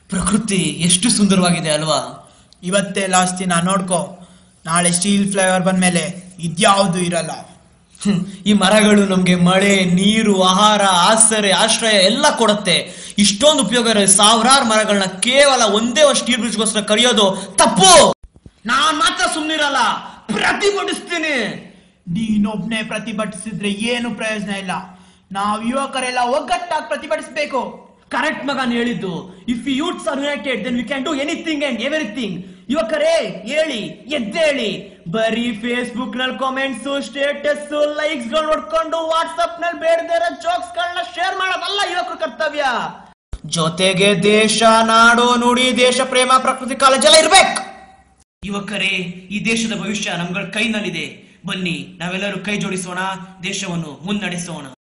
ಪ್ರಕೃತಿ ಎಷ್ಟು ಸುಂದರವಾಗಿದೆ ಅಲ್ವಾ ಇವತ್ತೇ ಲಾಸ್ಟ್ ದಿನ ನೋಡ್ಕೋ ನಾಳೆ ಸ್ಟೀಲ್ ಫ್ಲೇವರ್ ಬಂದ್ಮೇಲೆ ಇದ್ಯಾವುದು ಇರಲ್ಲ ಹ್ಮ್. ಈ ಮರಗಳು ನಮ್ಗೆ ಮಳೆ ನೀರು ಆಹಾರ ಆಸರೆ ಆಶ್ರಯ ಎಲ್ಲ ಕೊಡುತ್ತೆ ಇಷ್ಟೊಂದು ಉಪಯೋಗ ಇರೋ ಸಾವಿರಾರು ಮರಗಳನ್ನ ಕೇವಲ ಒಂದೇ ಒಂದು ಸ್ಟೀಲ್ ಬ್ರಿಡ್ಜ್ಗೋಸ್ಕರ ಕಡಿಯೋದು ತಪ್ಪು ನಾನ್ ಮಾತ್ರ ಸುಮ್ನಿರಲ್ಲ ಪ್ರತಿಭಟಿಸ್ತೀನಿ ನೀನೊಬ್ನೇ ಪ್ರತಿಭಟಿಸಿದ್ರೆ ಏನು ಪ್ರಯೋಜನ ಇಲ್ಲ ನಾವು ಯುವಕರೆಲ್ಲ ಒಗ್ಗಟ್ಟಾಗಿ ಪ್ರತಿಭಟಿಸ್ಬೇಕು ಕರೆಕ್ಟ್ ಮಗನ್ ಹೇಳಿದ್ದು if youths are united then we can do anything and everything ಯುವಕರೇ ಹೇಳಿ ಎದ್ದೇಳಿ ಬರೀ ಫೇಸ್ಬುಕ್ ನಲ್ಲಿ ಕಾಮೆಂಟ್ಸ್ ಸ್ಟೇಟಸ್ ಲೈಕ್ಸ್ ಗಳು ನೋಡ್ಕೊಂಡು ವಾಟ್ಸ್ಆಪ್ ನಲ್ಲಿ ಬೇಡದಿರೋ ಜೋಕ್ಸ್ ಗಳನ್ನ ಶೇರ್ ಮಾಡೋದಲ್ಲ ಯುವಕರ ಕರ್ತವ್ಯ ಜೊತೆಗೆ ದೇಶ ನಾಡು ನುಡಿ ದೇಶ ಪ್ರೇಮ ಪ್ರಕೃತಿ ಕಾಳಜಿ ಎಲ್ಲ ಇರ್ಬೇಕು ಯುವಕರೇ ಈ ದೇಶದ ಭವಿಷ್ಯ ನಮ್ಗಳ ಕೈನಲ್ಲಿದೆ ಬನ್ನಿ ನಾವೆಲ್ಲರೂ ಕೈ ಜೋಡಿಸೋಣ ದೇಶವನ್ನು ಮುನ್ನಡೆಸೋಣ